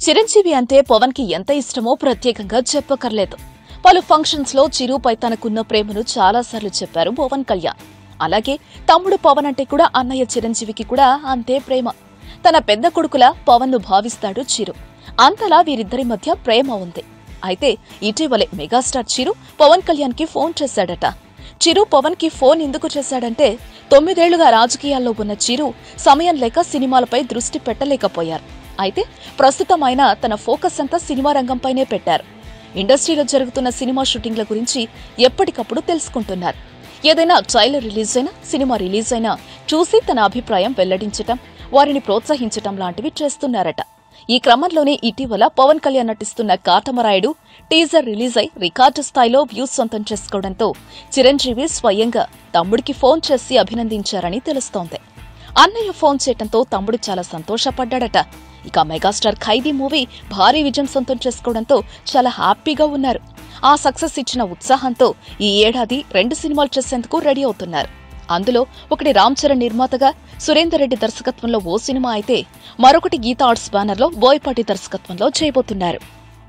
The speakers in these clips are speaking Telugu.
చిరంజీవి అంటే పవన్ కి ఎంత ఇష్టమో ప్రత్యేకంగా చెప్పకర్లేదు పలు ఫంక్షన్స్ లో చిరుపై తనకున్న ప్రేమను చాలాసార్లు చెప్పారు పవన్ కళ్యాణ్ అలాగే తమ్ముడు పవన్ అంటే కూడా అన్నయ్య చిరంజీవికి కూడా అంతే ప్రేమ తన పెద్ద కొడుకులా పవన్ ను భావిస్తాడు చిరు అంతలా వీరిద్దరి మధ్య ప్రేమ ఉంది అయితే ఇటీవలే మెగాస్టార్ చిరు పవన్ కళ్యాణ్ కి ఫోన్ చేశాడట చిరు పవన్ కి ఫోన్ ఎందుకు చేశాడంటే తొమ్మిదేళ్లుగా రాజకీయాల్లో ఉన్న చిరు సమయం లేక సినిమాలపై దృష్టి పెట్టలేకపోయారు అయితే ప్రస్తుతం ఆయన తన ఫోకస్ అంతా సినిమా రంగంపైనే పెట్టారు ఇండస్ట్రీలో జరుగుతున్న సినిమా షూటింగ్ల గురించి ఎప్పటికప్పుడు తెలుసుకుంటున్నారు ఏదైనా ట్రైలర్ రిలీజ్ అయినా సినిమా రిలీజ్ అయినా చూసి తన అభిప్రాయం వెల్లడించటం వారిని ప్రోత్సహించటం లాంటివి చేస్తున్నారట ఈ క్రమంలోనే ఇటీవల పవన్ కళ్యాణ్ నటిస్తున్న కాటమరాయుడు టీజర్ రిలీజ్ అయి రికార్డు స్థాయిలో వ్యూస్ సొంతం చేసుకోవడంతో చిరంజీవి స్వయంగా తమ్ముడికి ఫోన్ చేసి అభినందించారని తెలుస్తోంది అన్నయ్య ఫోన్ చేయటంతో తమ్ముడు చాలా సంతోషపడ్డాడట ఇక మెగాస్టార్ ఖైదీ మూవీ భారీ విజయం సొంతం చేసుకోవడంతో చాలా హ్యాపీగా ఉన్నారు ఆ సక్సెస్ ఇచ్చిన ఉత్సాహంతో ఈ ఏడాది రెండు సినిమాలు చేసేందుకు రెడీ అవుతున్నారు అందులో ఒకటి రామ్ చరణ్ నిర్మాతగా సురేందర్ రెడ్డి దర్శకత్వంలో ఓ సినిమా అయితే మరొకటి గీతా ఆర్ట్స్ బ్యానర్లో బోయపాటి దర్శకత్వంలో చేయబోతున్నారు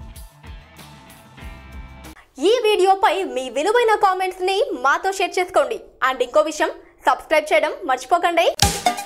ఈ వీడియోపై మీ విలువైన కామెంట్స్ ని మాతో షేర్ చేసుకోండి అండ్ ఇంకో విషయం సబ్స్క్రైబ్ చేయడం మర్చిపోకండి